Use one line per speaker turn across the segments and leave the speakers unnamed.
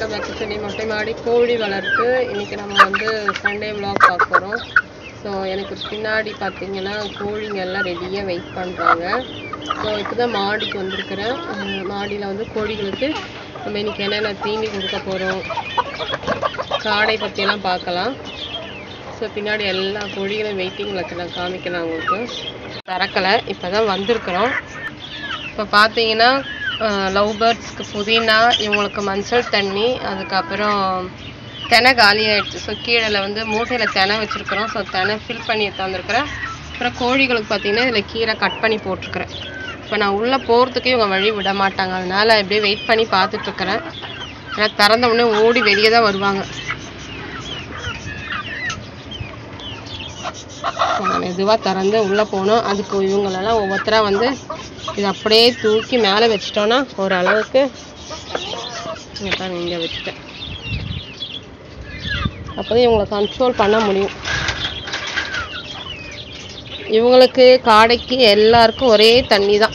back சொல்லி மொட்டை மாடி கோழி வளர்ப்பு இன்னைக்கு நம்ம வந்து சண்டே vlog பார்க்க போகிறோம் ஸோ எனக்கு பின்னாடி பார்த்தீங்கன்னா கோழிங்க எல்லாம் ரெடியாக வெயிட் பண்ணுறாங்க ஸோ இப்போ தான் மாடிக்கு வந்திருக்கிறேன் மாடியில் வந்து கோழிகளுக்கு நம்ம இன்னைக்கு என்னென்ன தீனி கொடுக்க போகிறோம் காடை பற்றியெல்லாம் பார்க்கலாம் ஸோ பின்னாடி எல்லா கோழிகளும் வெயிட்டிங்கில் இருக்கு நான் காமிக்கிறேன் உங்களுக்கு திறக்கலை இப்போ தான் வந்திருக்கிறோம் இப்போ பார்த்தீங்கன்னா லவ் பேர்ட்ஸ்க்கு புதினா இவங்களுக்கு மஞ்சள் தண்ணி அதுக்கப்புறம் தெனை காலி ஆயிடுச்சு ஸோ கீழே வந்து மூட்டையில் தெனை வச்சுருக்குறோம் ஸோ தெனை ஃபில் பண்ணி தந்துருக்குறேன் அப்புறம் கோழிகளுக்கு பார்த்தீங்கன்னா இதில் கீரை கட் பண்ணி போட்டிருக்கிறேன் இப்போ நான் உள்ளே போகிறதுக்கு இவங்க வழி விட மாட்டாங்க அதனால அப்படியே வெயிட் பண்ணி பார்த்துட்ருக்குறேன் ஏன்னா திறந்த உடனே ஓடி வெளியே தான் வருவாங்க மெதுவாக திறந்து உள்ளே போகணும் அதுக்கு இவங்களெல்லாம் ஒவ்வொருத்தராக வந்து இது அப்படியே தூக்கி மேலே வச்சிட்டோன்னா ஓரளவுக்கு இங்கே பாருங்க இங்கே வச்சுட்டேன் அப்போ தான் இவங்களை கண்ட்ரோல் பண்ண முடியும் இவங்களுக்கு காடைக்கு எல்லாருக்கும் ஒரே தண்ணி தான்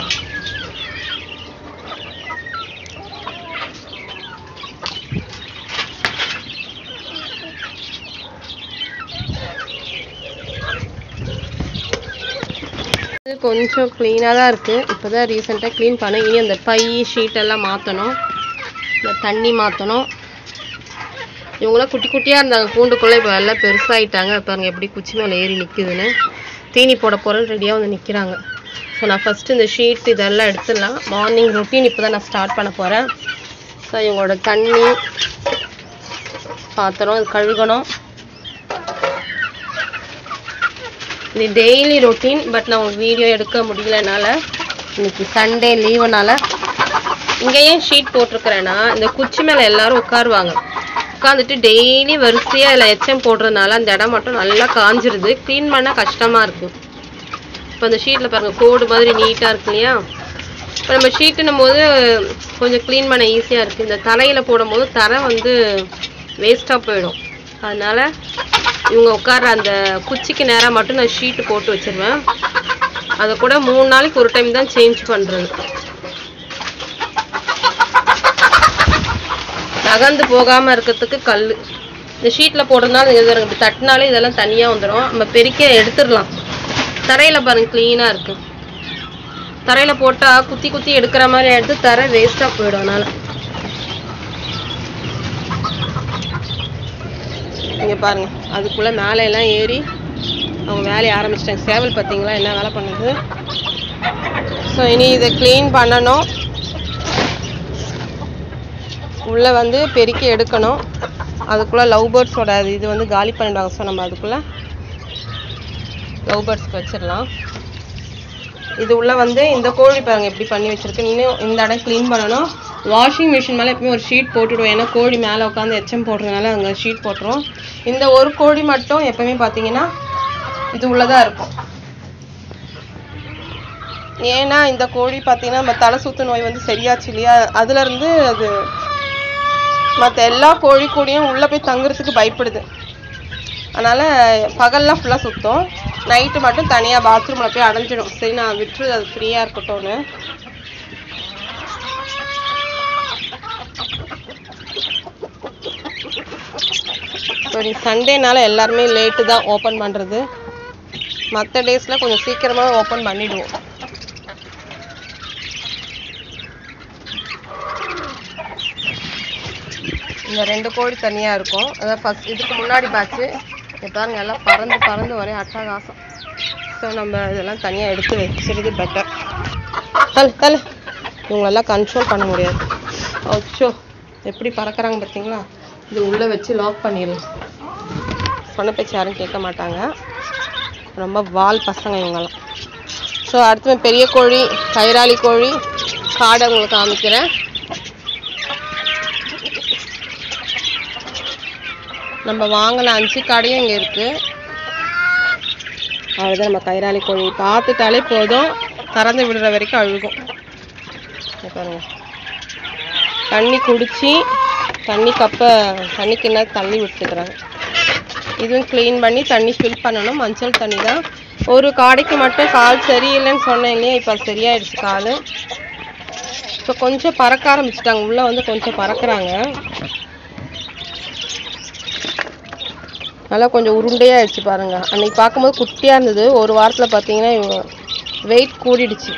இது கொஞ்சம் க்ளீனாக தான் இருக்குது இப்போ தான் ரீசெண்டாக க்ளீன் பண்ணேன் இனி அந்த பை ஷீட் எல்லாம் மாற்றணும் இந்த தண்ணி மாற்றணும் இவங்களாம் குட்டி குட்டியாக இருந்தாங்க கூண்டுக்குள்ளே இப்போ எல்லாம் பெருசாகிட்டாங்க பாருங்க எப்படி குச்சி மேலே ஏறி நிற்குதுன்னு தீனி போட போகிறேன்னு ரெடியாக வந்து நிற்கிறாங்க ஸோ நான் ஃபஸ்ட்டு இந்த ஷீட் இதெல்லாம் எடுத்துடலாம் மார்னிங் ரொட்டீன் இப்போ தான் நான் ஸ்டார்ட் பண்ண போகிறேன் ஸோ இவங்களோட தண்ணி பாத்திரம் இது கழுகணும் இது டெய்லி ரொட்டீன் பட் நான் உங்களுக்கு வீடியோ எடுக்க முடியலனால இன்னைக்கு சண்டே லீவுனால இங்கே ஏன் ஷீட் போட்டிருக்கிறேன்னா இந்த குச்சி மேலே எல்லாரும் உட்காருவாங்க உட்காந்துட்டு டெய்லி வரிசையாக இல்லை எச்சம் போடுறதுனால அந்த இடம் மட்டும் நல்லா காஞ்சிருது க்ளீன் பண்ண கஷ்டமாக இருக்குது இப்போ அந்த ஷீட்டில் பாருங்கள் கோடு மாதிரி நீட்டாக இருக்கு இல்லையா இப்போ நம்ம ஷீட்டுன்னும் போது கொஞ்சம் க்ளீன் பண்ண ஈஸியாக இருக்குது இந்த தரையில் போடும்போது தரை வந்து வேஸ்ட்டாக போயிடும் அதனால இவங்க உட்கார்ற அந்த குச்சிக்கு நேராக மட்டும் நான் ஷீட்டு போட்டு வச்சிருவேன் அதை கூட மூணு நாளைக்கு ஒரு டைம் தான் சேஞ்ச் பண்ணுறது நகர்ந்து போகாமல் இருக்கிறதுக்கு கல் இந்த ஷீட்டில் போடுறதுனால இது இப்படி தட்டினாலே இதெல்லாம் தனியாக வந்துடும் நம்ம பெருக்கி எடுத்துடலாம் தரையில் பாருங்க க்ளீனாக இருக்கு தரையில் போட்டால் குத்தி குத்தி எடுக்கிற மாதிரி எடுத்து தரை வேஸ்ட்டாக போயிடும் அதனால இங்கே பாருங்க அதுக்குள்ளே மேலே எல்லாம் ஏறி அவங்க வேலையை ஆரம்பிச்சிட்டாங்க சேவல் பார்த்தீங்களா என்ன வேலை பண்ணுது ஸோ இனி இதை க்ளீன் பண்ணணும் உள்ளே வந்து பெருக்கி எடுக்கணும் அதுக்குள்ளே லவ் பேர்ட்ஸோட இது வந்து காலி பண்ணிடுவாங்க ஸோ நம்ம அதுக்குள்ளே லவ் பேர்ட்ஸ்க்கு வச்சிடலாம் இது உள்ள வந்து இந்த கோழி பாருங்க எப்படி பண்ணி வச்சிருக்கு இன்னும் இந்த இடம் க்ளீன் பண்ணணும் வாஷிங் மிஷின் மேலே எப்பயும் ஒரு ஷீட் போட்டுடுவோம் ஏன்னா கோழி மேலே உட்காந்து எச்சம் போடுறதுனால அங்கே ஷீட் போட்டுரும் இந்த ஒரு கோழி மட்டும் எப்பவுமே பார்த்தீங்கன்னா இது உள்ளதாக இருக்கும் ஏன்னா இந்த கோழி பார்த்தீங்கன்னா நம்ம தலை சுத்து நோய் வந்து சரியாச்சு இல்லையா அதுலேருந்து அது மற்ற எல்லா கோழி கூடயும் உள்ளே போய் தங்குறதுக்கு பயப்படுது அதனால் பகல்லாம் ஃபுல்லாக சுற்றும் நைட்டு மட்டும் தனியாக பாத்ரூமில் போய் அடைஞ்சிடும் சரி நான் விட்டுரு அது ஃப்ரீயாக இருக்கட்டும்னு சரி சண்டேனால எல்லாருமே லேட்டு தான் ஓப்பன் பண்ணுறது மற்ற டேஸில் கொஞ்சம் சீக்கிரமாக ஓப்பன் பண்ணிடுவோம் இந்த ரெண்டு கோழி தனியாக இருக்கும் அதான் ஃபஸ்ட் இதுக்கு முன்னாடி பேட்ச்சு பாருங்க எல்லாம் பறந்து பறந்து ஒரே அட்டகாசம் ஸோ நம்ம இதெல்லாம் தனியாக எடுத்து வச்சிருது பெட்டர் தல் தல் இவங்களெல்லாம் கண்ட்ரோல் பண்ண முடியாது அச்சோ எப்படி பறக்கிறாங்க பார்த்தீங்களா இது உள்ளே வச்சு லாக் பண்ணிடலாம் சொன்ன பேச்சு யாரும் கேட்க மாட்டாங்க ரொம்ப வால் பசங்க இவங்கெல்லாம் ஸோ அடுத்து பெரிய கோழி கயிறாளி கோழி காடை உங்களுக்கு காமிக்கிறேன் நம்ம வாங்கின அஞ்சு காடையும் இங்கே இருக்கு அவ்வளோதான் நம்ம கயிறாளி கோழி பார்த்துட்டாலே போதும் திறந்து விடுற வரைக்கும் அழுகும் இங்க பாருங்க தண்ணி குடிச்சு தண்ணி கப்பை தண்ணி கிண்ண தள்ளி விட்டுக்கிறாங்க இதுவும் க்ளீன் பண்ணி தண்ணி ஃபில் பண்ணணும் மஞ்சள் தண்ணி தான் ஒரு காடைக்கு மட்டும் கால் சரியில்லைன்னு சொன்னேன் இல்லையா இப்போ அது சரியாயிடுச்சு கால் இப்போ கொஞ்சம் பறக்க ஆரம்பிச்சிட்டாங்க உள்ளே வந்து கொஞ்சம் பறக்குறாங்க நல்லா கொஞ்சம் உருண்டையாக ஆயிடுச்சு பாருங்க அன்னைக்கு பார்க்கும்போது குட்டியாக இருந்தது ஒரு வாரத்தில் பார்த்தீங்கன்னா வெயிட் கூடிடுச்சு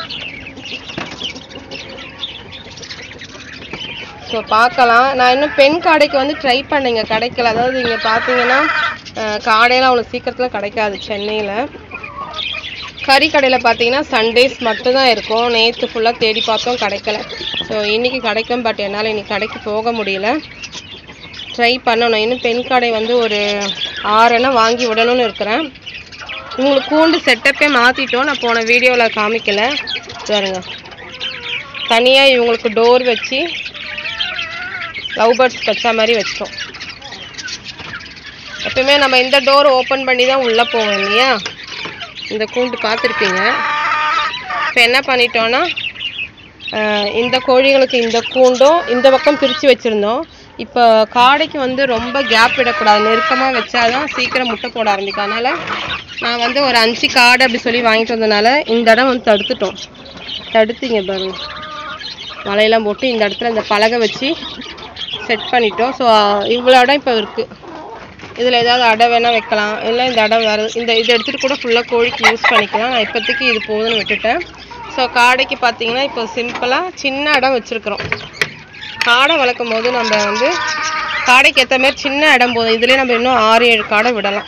ஸோ பார்க்கலாம் நான் இன்னும் பெண் காடைக்கு வந்து ட்ரை பண்ணேங்க கிடைக்கல அதாவது இங்கே பார்த்தீங்கன்னா அஹ், காடையெல்லாம் அவ்வளோ சீக்கிரத்தில் கிடைக்காது சென்னையில் கறி கடையில் பார்த்தீங்கன்னா சண்டேஸ் மட்டும்தான் இருக்கும் நேற்று ஃபுல்லாக தேடி பார்த்தோம் கிடைக்கல ஸோ இன்றைக்கி கிடைக்கும் பட் என்னால் இன்னைக்கு கடைக்கு போக முடியல ட்ரை பண்ணணும் இன்னும் பெண் கடை வந்து ஒரு ஆறுனா வாங்கி விடணும்னு இருக்கிறேன் உங்களுக்கு கூண்டு செட்டப்பே மாற்றிட்டோம் நான் போன வீடியோவில் காமிக்கல பாருங்க தனியாக இவங்களுக்கு டோர் வச்சு லவ் பேர்ட்ஸ் வச்ச மாதிரி வச்சோம் எப்பவுமே நம்ம இந்த டோர் ஓப்பன் பண்ணி தான் உள்ளே போவோம் இல்லையா இந்த கூண்டு பார்த்துருப்பீங்க இப்போ என்ன பண்ணிட்டோன்னா ஆஹ் இந்த கோழிகளுக்கு இந்த கூண்டும் இந்த பக்கம் பிரித்து வச்சுருந்தோம் இப்போ காடைக்கு வந்து ரொம்ப கேப் விடக்கூடாது நெருக்கமாக வச்சாதான் சீக்கிரம் முட்டை போட ஆரம்பிக்கும் அதனால் நான் வந்து ஒரு அஞ்சு காடை அப்படி சொல்லி வாங்கிட்டு வந்தனால இந்த இடம் வந்து தடுத்துட்டோம் தடுத்தீங்க பாருங்க வலையெல்லாம் போட்டு இந்த இடத்துல இந்த பலகை வச்சு செட் பண்ணிட்டோம் ஸோ இவ்வளோ இடம் இப்போ இருக்குது இதில் ஏதாவது அடை வேணால் வைக்கலாம் இல்லை இந்த அடை வேறு இந்த இதை எடுத்துகிட்டு கூட ஃபுல்லாக கோழிக்கு யூஸ் பண்ணிக்கலாம் நான் இப்போதைக்கு இது போதும்னு விட்டுட்டேன் ஸோ காடைக்கு பார்த்தீங்கன்னா இப்போ சிம்பிளாக சின்ன இடம் வச்சுருக்குறோம் காடை வளர்க்கும் போது நம்ம வந்து காடைக்கு ஏற்ற மாதிரி சின்ன இடம் போதும் இதுலேயே நம்ம இன்னும் ஆறு ஏழு காடை விடலாம்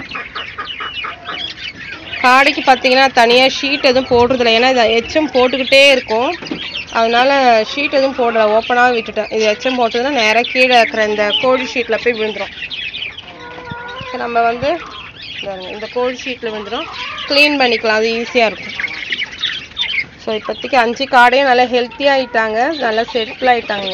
காடைக்கு பார்த்தீங்கன்னா தனியாக ஷீட் எதுவும் போடுறதில்ல ஏன்னா இது எச்சம் போட்டுக்கிட்டே இருக்கும் அதனால ஷீட் எதுவும் போடல ஓப்பனாக விட்டுட்டேன் இது எச்சம் போட்டதுன்னா நேராக கீழே இருக்கிற இந்த கோழி ஷீட்டில் போய் விழுந்துரும் இப்போ நம்ம வந்து பாருங்க, இந்த கோழி ஷீட்டில் விழுந்துரும் க்ளீன் பண்ணிக்கலாம் அது ஈஸியாக இருக்கும் ஸோ இப்போதைக்கு அஞ்சு காடையும் நல்லா ஹெல்த்தி ஆயிட்டாங்க நல்லா செட்டில் ஆயிட்டாங்க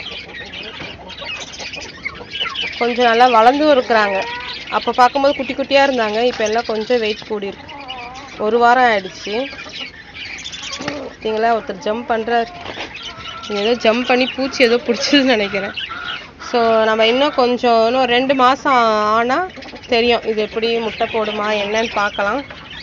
கொஞ்சம் நல்லா வளர்ந்தும் இருக்கிறாங்க அப்போ பார்க்கும்போது குட்டி குட்டியாக இருந்தாங்க இப்போ எல்லாம் கொஞ்சம் வெயிட் கூடியிருக்கு ஒரு வாரம் ஆயிடுச்சு பார்த்தீங்களா ஒருத்தர் ஜம்ப் பண்ணுறாரு ஏதோ ஜம்ப் பண்ணி பூச்சி ஏதோ பிடிச்சதுன்னு நினைக்கிறேன் ஸோ நம்ம இன்னும் கொஞ்சம் இன்னும் ரெண்டு மாதம் ஆனால் தெரியும் இது எப்படி முட்டை போடுமா என்னன்னு பார்க்கலாம்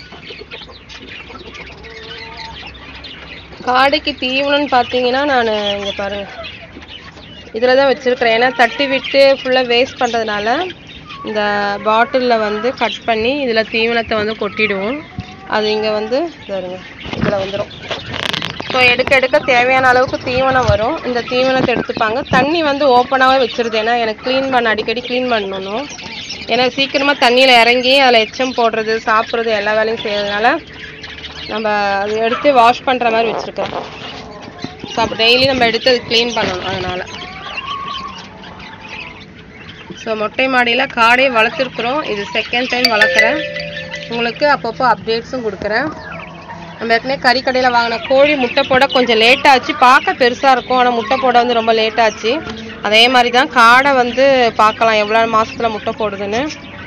காடைக்கு தீவனம்னு பார்த்தீங்கன்னா நான் இங்கே பாருங்க இதில் தான் வச்சுருக்கிறேன் ஏன்னா தட்டி விட்டு ஃபுல்லாக வேஸ்ட் பண்ணுறதுனால இந்த பாட்டிலில் வந்து கட் பண்ணி இதில் தீவனத்தை வந்து கொட்டிடுவோம் அது இங்கே வந்து பாருங்க இதில் வந்துடும் ஸோ எடுக்க எடுக்க தேவையான அளவுக்கு தீவனம் வரும் இந்த தீவனத்தை எடுத்துப்பாங்க தண்ணி வந்து ஓப்பனாகவே வச்சிருது ஏன்னா எனக்கு க்ளீன் பண்ண அடிக்கடி க்ளீன் பண்ணணும் ஏன்னா சீக்கிரமாக தண்ணியில் இறங்கி அதில் எச்சம் போடுறது சாப்பிட்றது எல்லா வேலையும் செய்யறதுனால நம்ம அது எடுத்து வாஷ் பண்ணுற மாதிரி வச்சுருக்கோம் ஸோ அப்போ டெய்லி நம்ம எடுத்து அது க்ளீன் பண்ணணும் அதனால் ஸோ மொட்டை மாடியில் காடையை வளர்த்துருக்குறோம் இது செகண்ட் டைம் வளர்க்குறேன் உங்களுக்கு அப்பப்போ அப்டேட்ஸும் கொடுக்குறேன் நம்ம ஏற்கனவே கறிக்கடையில் வாங்கின கோழி முட்டை போட கொஞ்சம் லேட் ஆச்சு பார்க்க பெருசாக இருக்கும் ஆனால் முட்டை போட வந்து ரொம்ப லேட் ஆச்சு அதே மாதிரி தான் காடை வந்து பார்க்கலாம் எவ்வளோ மாசத்துல முட்டை போடுதுன்னு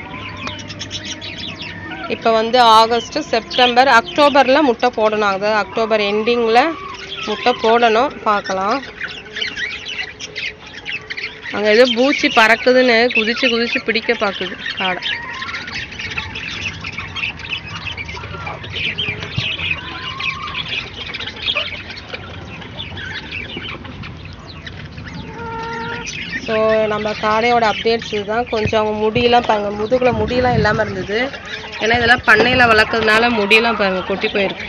இப்போ வந்து ஆகஸ்ட் செப்டம்பர் அக்டோபரில் முட்டை போடணும் அதாவது அக்டோபர் எண்டிங்கில் முட்டை போடணும் பார்க்கலாம் அங்கே ஏதோ பூச்சி பறக்குதுன்னு குதிச்சு குதிச்சு பிடிக்க பார்க்குது காடை ஸோ நம்ம காடையோட அப்டேட்ஸ் இதுதான் கொஞ்சம் அவங்க முடியெல்லாம் பாருங்க முதுகுல முடியெல்லாம் இல்லாமல் இருந்தது ஏன்னா இதெல்லாம் பண்ணையில் வளர்க்கறதுனால முடியெல்லாம் பாருங்க கொட்டி போயிருக்கு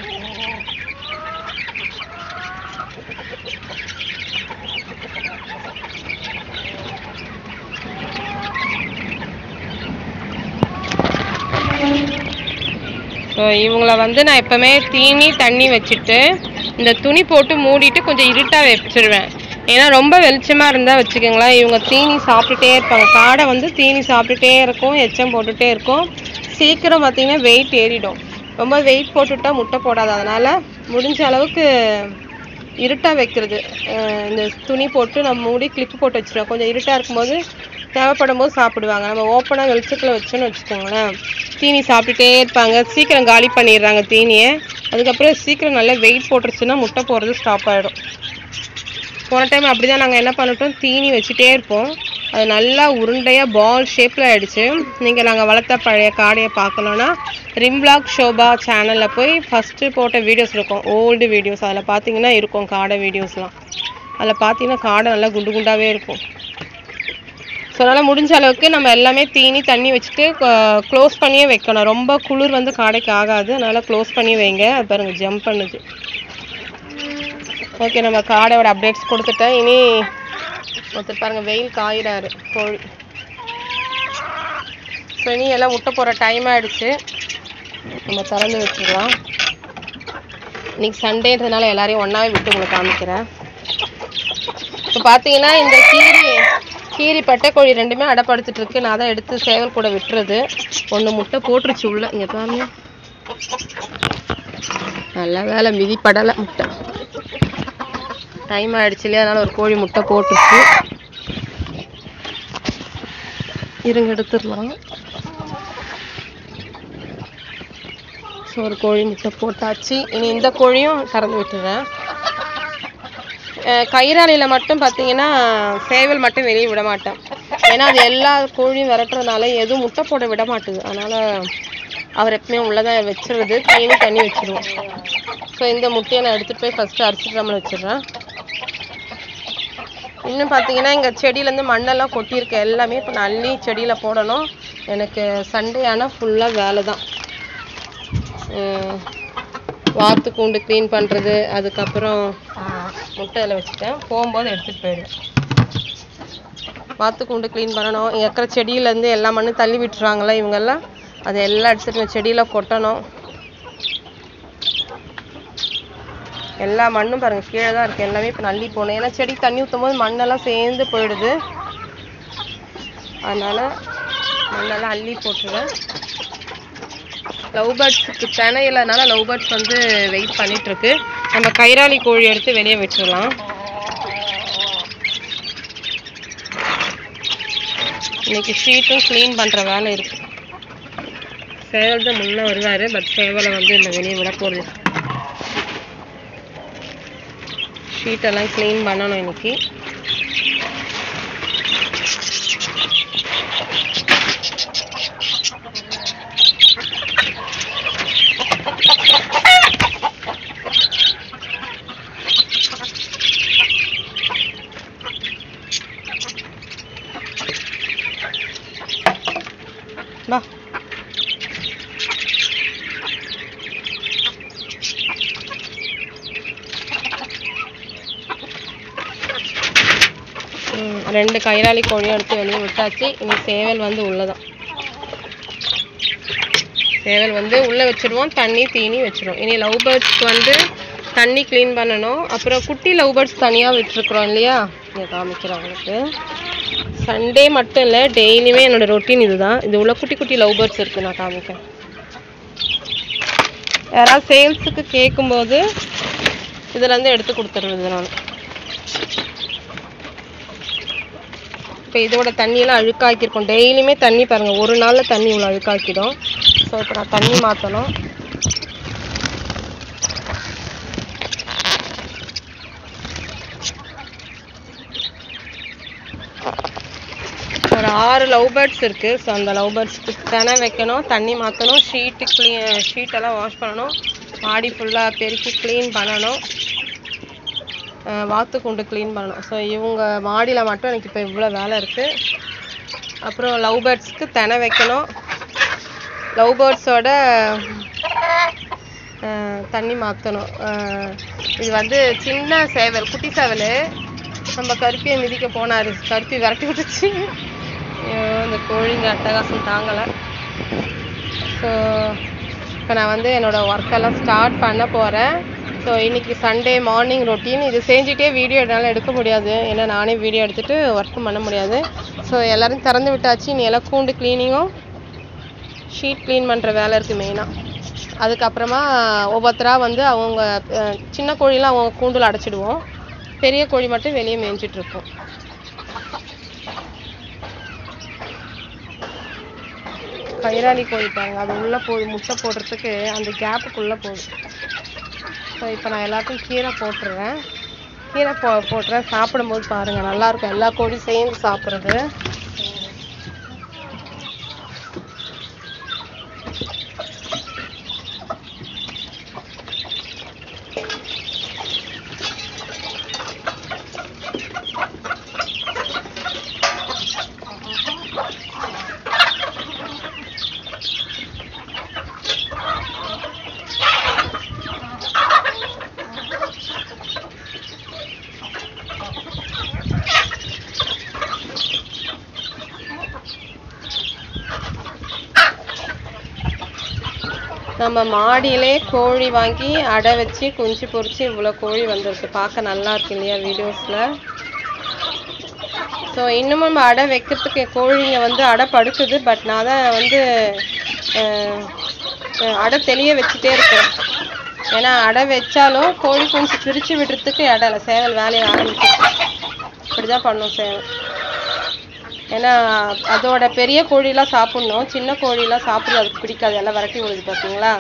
ஸோ இவங்கள வந்து நான் எப்பவுமே தீனி தண்ணி வச்சுட்டு இந்த துணி போட்டு மூடிட்டு கொஞ்சம் இருட்டாக வச்சிருவேன் ஏன்னா ரொம்ப வெளிச்சமாக இருந்தால் வச்சுக்கோங்களேன் இவங்க தீனி சாப்பிட்டுட்டே இருப்பாங்க காடை வந்து தீனி சாப்பிட்டுட்டே இருக்கும் எச்சம் போட்டுட்டே இருக்கும் சீக்கிரம் பார்த்தீங்கன்னா வெயிட் ஏறிடும் ரொம்ப வெயிட் போட்டுட்டா முட்டை போடாது அதனால முடிஞ்ச அளவுக்கு இருட்டாக வைக்கிறது அஹ் இந்த துணி போட்டு நம்ம மூடி கிளிப்பு போட்டு வச்சிருவோம் கொஞ்சம் இருட்டாக இருக்கும்போது தேவைப்படும் போது சாப்பிடுவாங்க நம்ம ஓப்பனாக வெளிச்சத்தில் வச்சோன்னு வச்சுக்கோங்களேன் தீனி சாப்பிட்டுட்டே இருப்பாங்க சீக்கிரம் காலி பண்ணிடுறாங்க தீனியை அதுக்கப்புறம் சீக்கிரம் நல்லா வெயிட் போட்டுருச்சுன்னா முட்டை போடுறது ஸ்டாப் ஆகிடும் போன டைம் அப்படி தான் நாங்கள் என்ன பண்ணிட்டோம் தீனி வச்சுட்டே இருப்போம் அது நல்லா உருண்டையாக பால் ஷேப்பில் ஆயிடுச்சு நீங்கள் நாங்கள் வளர்த்த பழைய காடையை பார்க்கணுன்னா ரிம்லாக் ஷோபா சேனலில் போய் ஃபஸ்ட்டு போட்ட வீடியோஸ் இருக்கும் ஓல்டு வீடியோஸ் அதில் பார்த்தீங்கன்னா இருக்கும் காடை வீடியோஸ்லாம் அதில் பார்த்தீங்கன்னா காடை நல்லா குண்டு குண்டாகவே இருக்கும் ஸோ அதனால் முடிஞ்ச அளவுக்கு நம்ம எல்லாமே தீனி தண்ணி வச்சுட்டு க்ளோஸ் பண்ணியே வைக்கணும் ரொம்ப குளிர் வந்து காடைக்கு ஆகாது அதனால் க்ளோஸ் பண்ணி வைங்க அது பாருங்க ஜம்ப் பண்ணுது ஓகே நம்ம காடையோட அப்டேட்ஸ் கொடுத்துட்டேன் இனி ஒருத்தர் பாருங்க வெயில் காயிறாரு கோழி ஸோ இனி எல்லாம் முட்டை போகிற டைம் ஆயிடுச்சு நம்ம திறந்து வச்சுக்கலாம் இன்னைக்கு சண்டேன்றதுனால எல்லாரையும் ஒன்றாவே விட்டு உங்களுக்கு காமிக்கிறேன் இப்போ பார்த்தீங்கன்னா இந்த கீரி கீரி பட்டைக்கோழி ரெண்டுமே அடப்படுத்திட்டு இருக்கு நான் தான் எடுத்து சேவல் கூட விட்டுறது ஒன்று முட்டை போட்டுருச்சு உள்ள இங்கே பாருங்க நல்ல வேலை மிதிப்படலை முட்டை டைம் ஆயிடுச்சு இல்லையா அதனால ஒரு கோழி முட்டை போட்டுருச்சு இருங்க எடுத்துடலாம் ஸோ ஒரு கோழி முட்டை போட்டாச்சு இனி இந்த கோழியும் திறந்து விட்டுறேன் அஹ் கயிறாலையில மட்டும் பார்த்தீங்கன்னா சேவல் மட்டும் வெளியே விட மாட்டேன் ஏன்னா அது எல்லா கோழியும் விரட்டுறதுனால எதுவும் முட்டை போட விட மாட்டுது அதனால அவர் எப்பவுமே உள்ளதான் வச்சிருது தீனி தண்ணி வச்சிருவோம் ஸோ இந்த முட்டையை நான் எடுத்துட்டு போய் ஃபர்ஸ்ட் அரிசி ட்ரம்மில் வச்சிடுறேன் இன்னும் பார்த்தீங்கன்னா எங்கள் செடியிலேருந்து மண்ணெல்லாம் கொட்டியிருக்கு எல்லாமே இப்போ நான் அள்ளி செடியில் போடணும் எனக்கு சண்டே ஆனால் ஃபுல்லாக வேலை தான் அஹ் வாத்து கூண்டு க்ளீன் பண்ணுறது அதுக்கப்புறம் முட்டையில் வச்சுட்டேன் போகும்போது எடுத்துகிட்டு போயிடுவேன் வாத்து கூண்டு க்ளீன் பண்ணணும் இங்கே இருக்கிற செடியிலேருந்து எல்லா மண்ணும் தள்ளி விட்டுறாங்களே இவங்கெல்லாம் அதை எல்லாம் எடுத்துகிட்டு செடியில் கொட்டணும் எல்லா மண்ணும் பாருங்க கீழே தான் இருக்கு எல்லாமே இப்போ அள்ளி போகணும் ஏன்னா செடி தண்ணி ஊற்றும் போது மண்ணெல்லாம் சேர்ந்து போயிடுது அதனால மண்ணெல்லாம் அள்ளி போட்டுருவேன் லவ் பேர்ட்ஸுக்கு தினை இல்லைனால லவ் பேர்ட்ஸ் வந்து வெயிட் பண்ணிட்டு இருக்கு நம்ம கைராளி கோழி எடுத்து வெளியே விட்டுறலாம் இன்னைக்கு ஷீட்டும் க்ளீன் பண்ற வேலை இருக்கு சேவல் தான் முன்ன வருவாரு பட் சேவலை வந்து இந்த வெளியே விட போறது ஷீட் எல்லாம் க்ளீன் பண்ணணும் இன்னைக்கு வா ம், ரெண்டு கைராளி கோழியும் எடுத்து வெளியே விட்டாச்சு இனி சேவல் வந்து உள்ளதான் சேவல் வந்து உள்ள வச்சிருவோம் தண்ணி தீனி வச்சிருவோம் இனி லவ் பேர்ட்ஸ்க்கு வந்து தண்ணி க்ளீன் பண்ணணும் அப்புறம் குட்டி லவ் பேர்ட்ஸ் தனியாக விட்டுருக்குறோம் இல்லையா இங்கே காமிக்கிறேன் உங்களுக்கு சண்டே மட்டும் இல்லை டெய்லியுமே என்னோட ரொட்டீன் இதுதான் இது உள்ள குட்டி குட்டி லவ் பேர்ட்ஸ் இருக்கு நான் காமிக்கிறேன் யாராவது சேல்ஸுக்கு கேட்கும்போது இதுல இருந்து எடுத்து கொடுத்துருவது நான் இப்போ இதோட தண்ணியெல்லாம் அழுக்காக்கியிருக்கோம் டெய்லியுமே தண்ணி பாருங்க ஒரு நாள்ல தண்ணி இவ்வளோ அழுக்காக்கிடும் ஸோ இப்போ நான் தண்ணி மாற்றணும் ஒரு ஆறு லவ் பேர்ட்ஸ் இருக்கு ஸோ அந்த லவ் பேர்ட்ஸ்க்கு தினை வைக்கணும் தண்ணி மாற்றணும் ஷீட்டு க்ளீன் ஷீட்டெல்லாம் வாஷ் பண்ணணும் மாடி ஃபுல்லாக பெருக்கி க்ளீன் பண்ணணும் அஹ் வாத்து கூண்டு க்ளீன் பண்ணணும் ஸோ இவங்க மாடியில் மட்டும் எனக்கு இப்போ இவ்வளோ வேலை இருக்கு அப்புறம் லவ் பேர்ட்ஸ்க்கு தினை வைக்கணும் லவ் பேர்ட்ஸோட தண்ணி மாற்றணும் இது வந்து சின்ன சேவல் குட்டி சேவல் நம்ம கருப்பியை மிதிக்க போனாரு கருப்பி விரட்டி விட்டுச்சு ஐயோ, இந்த கோழிங்க அட்டகாசம் தாங்கலை ஸோ இப்போ நான் வந்து என்னோட ஒர்க்கெல்லாம் ஸ்டார்ட் பண்ண போகிறேன் ஸோ இன்னைக்கு சண்டே மார்னிங் ரொட்டீன் இது செஞ்சுட்டே வீடியோ என்னால் எடுக்க முடியாது ஏன்னா நானே வீடியோ எடுத்துட்டு ஒர்க்கும் பண்ண முடியாது ஸோ எல்லாரும் திறந்து விட்டாச்சு நீ எல்லாம் கூண்டு க்ளீனிங்கும் ஷீட் க்ளீன் பண்ணுற வேலை இருக்குது மெயினாக அதுக்கப்புறமா ஒவ்வொருத்தரா வந்து அவங்க அஹ், சின்ன கோழிலாம் அவங்க கூண்டில் அடைச்சிடுவோம் பெரிய கோழி மட்டும் வெளியே மேய்ஞ்சிட்டு இருக்கும் கைராளி கோழி பாருங்க அது உள்ளே போகுது முட்டை போடுறதுக்கு அந்த கேப்புக்குள்ளே போகுது ஸோ இப்போ நான் எல்லாத்தையும் கீரை போட்டுருவேன் கீரை போ போட்டுறேன் சாப்பிடும்போது பாருங்க நல்லா இருக்கும் எல்லா கோழியும் சேர்ந்து சாப்பிட்றது நம்ம மாடியிலே கோழி வாங்கி அடை வச்சு குஞ்சு பொரிச்சு இவ்வளோ கோழி வந்திருக்கு பார்க்க நல்லா இருக்கு இல்லையா வீடியோஸில் ஸோ இன்னமும் நம்ம அடை வைக்கிறதுக்கு கோழிங்க வந்து அடை படுக்குது பட் நான் தான் வந்து அஹ், அஹ், அடை தெளிய வச்சுட்டே இருக்கேன் ஏன்னா அடை வச்சாலும் கோழி குஞ்சு பிரித்து விடுறதுக்கு இடம் இல்லை சேவல் வேலையை ஆரம்பிச்சு இப்படி தான் பண்ணும் சேவல் ஏன்னா அதோட பெரிய கோழிலாம் சாப்பிடணும் சின்ன கோழிலாம் சாப்பிடுறது அதுக்கு பிடிக்காது எல்லாம் விரட்டி விடுது பார்த்தீங்களா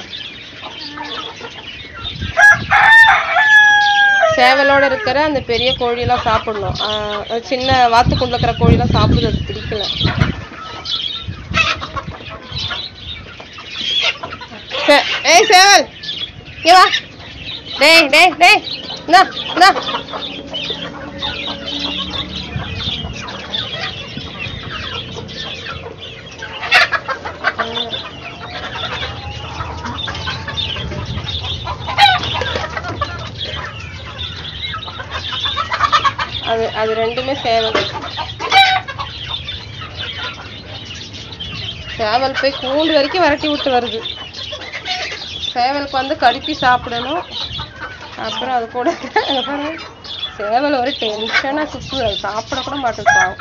சேவலோட இருக்கிற அந்த பெரிய கோழிலாம் சாப்பிடணும் ஆஹ் அது சின்ன வாத்துக்குள்ள இருக்கிற கோழிலாம் சாப்பிடுறது அதுக்கு பிடிக்கல சே- ஏய் சேவல் இங்க வா டேய் டேய் டேய் இந்தா இந்தா அது அது ரெண்டுமே சேவல் சேவல் போய் கூண்டு வரைக்கும் விரட்டி விட்டு வருது சேவலுக்கு வந்து கருப்பி சாப்பிடணும் அப்புறம் அது கூட அங்க பாருங்க, சேவல் ஒரு டென்ஷனாக சுற்றுது அது சாப்பிட கூட மாட்டேது பாவம்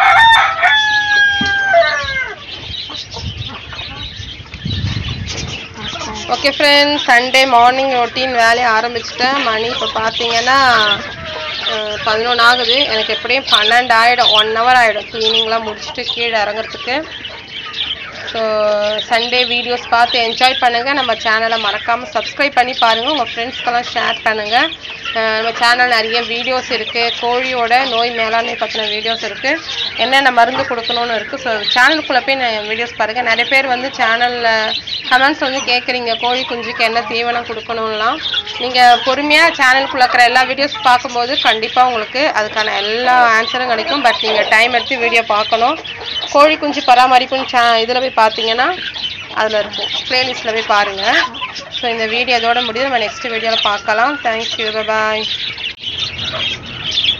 okay friends Sunday morning routine வேலையை ஆரம்பிச்சிட்டேன் மணி இப்போ பார்த்தீங்கன்னா பதினொன்று ஆகுது எனக்கு எப்படியும் பன்னெண்டு ஆகிடும் ஒன் ஹவர் ஆகிடும் க்ளீனிங்லாம் முடிச்சுட்டு கீழே இறங்குறதுக்கு ஸோ சண்டே வீடியோஸ் பார்த்து என்ஜாய் பண்ணுங்கள் நம்ம சேனலை மறக்காமல் சப்ஸ்கிரைப் பண்ணி பாருங்கள் உங்கள் ஃப்ரெண்ட்ஸ்க்கெல்லாம் ஷேர் பண்ணுங்கள் நம்ம சேனல் நிறைய வீடியோஸ் இருக்குது கோழியோட நோய் மேலாண்மை பற்றின வீடியோஸ் இருக்குது என்னென்ன மருந்து கொடுக்கணும்னு இருக்குது ஸோ சேனலுக்குள்ளே போய் வீடியோஸ் பாருங்கள் நிறைய பேர் வந்து சேனலில் கமெண்ட்ஸ் வந்து கேட்குறீங்க கோழி குஞ்சுக்கு என்ன தீவனம் கொடுக்கணும்லாம் நீங்கள் பொறுமையாக சேனலுக்குள்ளே இருக்கிற எல்லா வீடியோஸ் பார்க்கும்போது கண்டிப்பாக உங்களுக்கு அதுக்கான எல்லா ஆன்சரும் கிடைக்கும் பட் நீங்கள் டைம் எடுத்து வீடியோ பார்க்கணும் கோழி குஞ்சு பராமரிப்புன்னு சே இதில் போய் பார்த்தீங்கன்னா அதில் இருக்கும் ப்ளேலிஸ்ட்டில் போய் பாருங்கள் ஸோ இந்த வீடியோ இதோட முடியுது நம்ம நெக்ஸ்ட் வீடியோவில் பார்க்கலாம் தேங்க்யூ பாய்